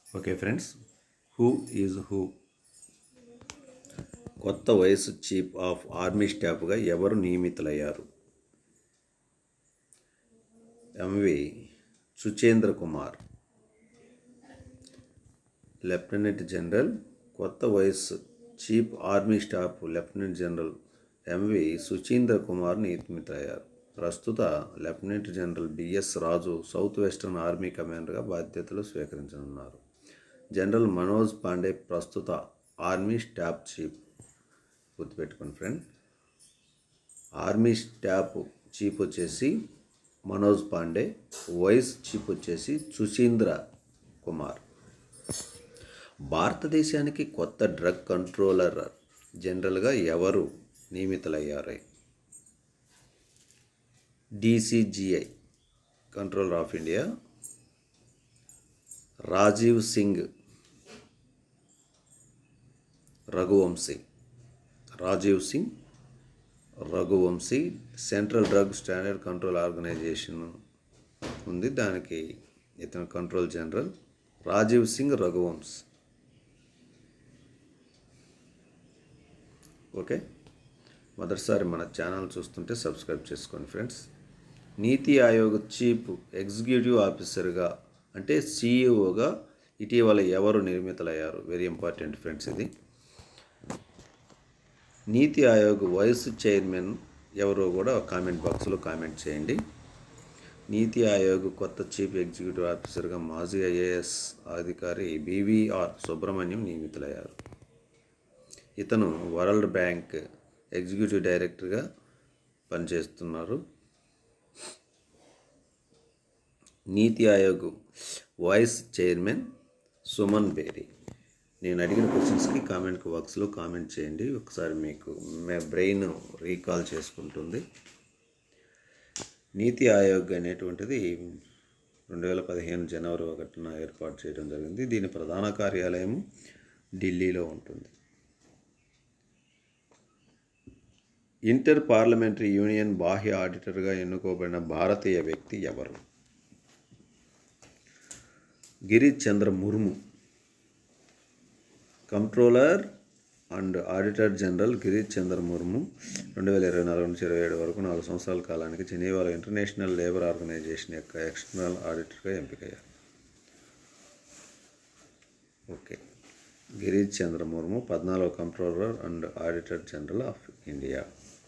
okay friends who is who కొత్త vice chief of army స్టాఫ్గా ఎవరు నియమితులయ్యారు MV Suchindra Kumar lieutenant general కొత్త vice chief army staff lieutenant general MV Suchindra Kumar నియమితులయ్యారు ప్రస్తుత lieutenant general BS Raju south western army కమాండర్గా బాధ్యతలు స్వీకరించనున్నారు జనరల్ మనోజ్ పాండే ప్రస్తుత ఆర్మీ స్టాఫ్ చీఫ్ గుర్తుపెట్టుకోండి ఫ్రెండ్ ఆర్మీ స్టాఫ్ చీఫ్ వచ్చేసి మనోజ్ పాండే వైస్ చీఫ్ వచ్చేసి సుశీంద్ర కుమార్ భారతదేశానికి కొత్త డ్రగ్ కంట్రోలర్ జనరల్గా ఎవరు నియమితులయ్యారు DCGI controller of India Rajeev Singh Raghuvanshi Rajeev Singh Raghuvanshi central drug standard control organisation ఉంది దానికి ఇతను control general Rajeev Singh Raghuvansh okay మొదటిసారి మన ఛానల్ చూస్తుంటే సబ్స్క్రైబ్ చేసుకోండి ఫ్రెండ్స్ నీతి ఆయోగ్ చీఫ్ ఎగ్జిక్యూటివ్ ఆఫీసర్గా అంటే సిఇఓగా ఇటీవల ఎవరు నిర్మితులయ్యారు వెరీ ఇంపార్టెంట్ ఫ్రెండ్స్ ఇది నీతి ఆయోగ్ వైస్ చైర్మన్ ఎవరో కూడా కామెంట్ బాక్స్లో కామెంట్ చేయండి నీతి ఆయోగ్ కొత్త చీఫ్ ఎగ్జిక్యూటివ్ ఆఫీసర్గా మాజీ ఐఏఎస్ అధికారి బీవీఆర్ సుబ్రహ్మణ్యం నియమితులయ్యారు ఇతను వరల్డ్ బ్యాంక్ ఎగ్జిక్యూటివ్ డైరెక్టర్గా పనిచేస్తున్నారు నీతి ఆయోగ్ వైస్ చైర్మన్ సుమన్ బేరీ నేను అడిగిన క్వశ్చన్స్కి కామెంట్ బాక్స్లో కామెంట్ చేయండి ఒకసారి మీకు మే బ్రెయిన్ రీకాల్ చేసుకుంటుంది నీతి ఆయోగ్ అనేటువంటిది రెండు వేల పదిహేను జనవరి ఒకటిన ఏర్పాటు చేయడం జరిగింది దీని ప్రధాన కార్యాలయం ఢిల్లీలో ఉంటుంది ఇంటర్ పార్లమెంటరీ యూనియన్ బాహ్య ఆడిటర్గా ఎన్నుకోబడిన భారతీయ వ్యక్తి ఎవరు Girish Chandra Murmu controller and auditor general Girish Chandra Murmu రెండు వేల ఇరవై నాలుగు నుంచి ఇరవై ఏడు వరకు నాలుగు సంవత్సరాల కాలానికి జెనీవాలో ఇంటర్నేషనల్ లేబర్ ఆర్గనైజేషన్ యొక్క ఎక్స్టర్నల్ ఆడిటర్గా ఎంపికయ్యారు ఓకే గిరీష్ చంద్ర ముర్ము పద్నాలుగు controller and auditor general of India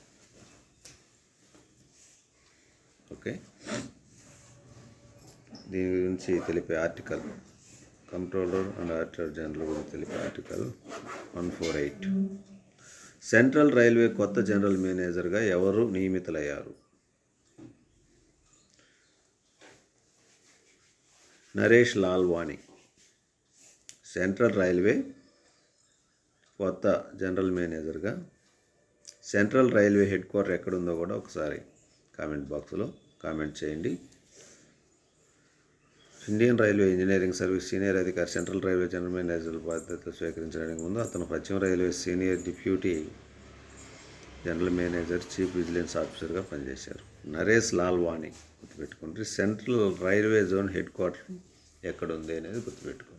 okay దీని గురించి తెలిపే article controller and auditor general గురించి తెలిపే article one four eight central railway కొత్త జనరల్ మేనేజర్గా ఎవరు నియమితులయ్యారు నరేష్ లాల్వాణి సెంట్రల్ రైల్వే కొత్త జనరల్ మేనేజర్గా సెంట్రల్ రైల్వే హెడ్ క్వార్టర్ ఎక్కడుందో కూడా ఒకసారి కామెంట్ బాక్స్లో కామెంట్ చేయండి Indian railway engineering service senior అధికారి సెంట్రల్ రైల్వే జనరల్ మేనేజర్ బాధ్యతలు స్వీకరించడానికి ముందు అతను పశ్చిమ railway senior deputy general manager chief vigilance ఆఫీసర్గా పనిచేశారు నరేష్ లాల్వాణి గుర్తుపెట్టుకోండి central railway zone headquarter ఎక్కడ ఉంది అనేది గుర్తుపెట్టుకోండి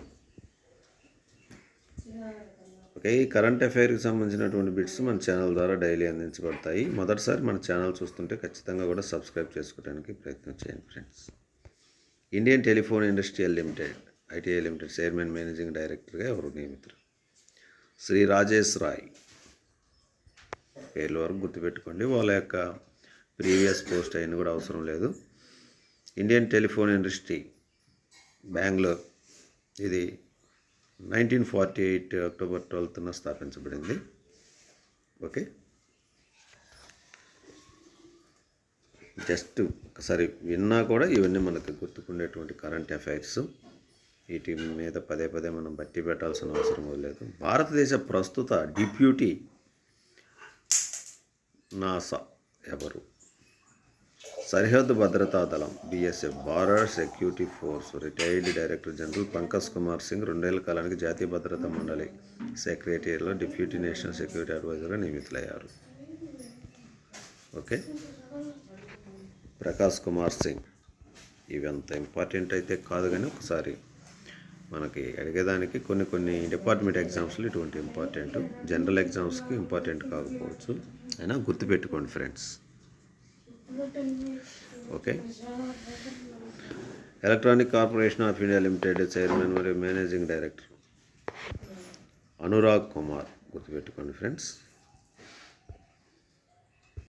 ఓకే ఈ కరెంట్ అఫైర్కి సంబంధించినటువంటి బిట్స్ మన ఛానల్ ద్వారా డైలీ అందించబడతాయి మొదటిసారి మన ఛానల్ చూస్తుంటే ఖచ్చితంగా కూడా సబ్స్క్రైబ్ చేసుకోవడానికి ప్రయత్నం చేయండి friends Indian telephone industrial limited ITI limited chairman managing డైరెక్టర్గా ఎవరు నియమితులు శ్రీ రాజేష్ రాయ్ పేర్ల వరకు గుర్తుపెట్టుకోండి వాళ్ళ యొక్క ప్రీవియస్ పోస్ట్ అయిన కూడా అవసరం లేదు ఇండియన్ టెలిఫోన్ ఇండస్ట్రీ బెంగళూరు ఇది నైన్టీన్ ఫార్టీ ఎయిట్ అక్టోబర్ ట్వెల్త్న స్థాపించబడింది ఓకే జస్ట్ ఒకసారి విన్నా కూడా ఇవన్నీ మనకు గుర్తుకుండేటువంటి కరెంట్ అఫైర్స్ వీటి మీద పదే పదే మనం బట్టి పెట్టాల్సిన అవసరం లేదు భారతదేశ ప్రస్తుత డిప్యూటీ నాసా ఎవరు సరిహద్దు భద్రతా దళం BSF border security force retired director general Pankaj Kumar Singh రెండేళ్ల కాలానికి జాతీయ భద్రతా మండలి సెక్రటరీలో డిప్యూటీ నేషనల్ సెక్యూరిటీ అడ్వైజర్గా నియమితులయ్యారు ఓకే ప్రకాష్ కుమార్ సింగ్ ఇవి అంత ఇంపార్టెంట్ అయితే కాదు కానీ ఒకసారి మనకి అడిగేదానికి కొన్ని కొన్ని డిపార్ట్మెంట్ ఎగ్జామ్స్లో ఇటువంటి ఇంపార్టెంట్ జనరల్ ఎగ్జామ్స్కి ఇంపార్టెంట్ కాకపోవచ్చు అయినా గుర్తుపెట్టుకోండి friends okay electronic corporation of India limited chairman మరియు మేనేజింగ్ డైరెక్టర్ అనురాగ్ కుమార్ గుర్తుపెట్టుకోండి ఫ్రెండ్స్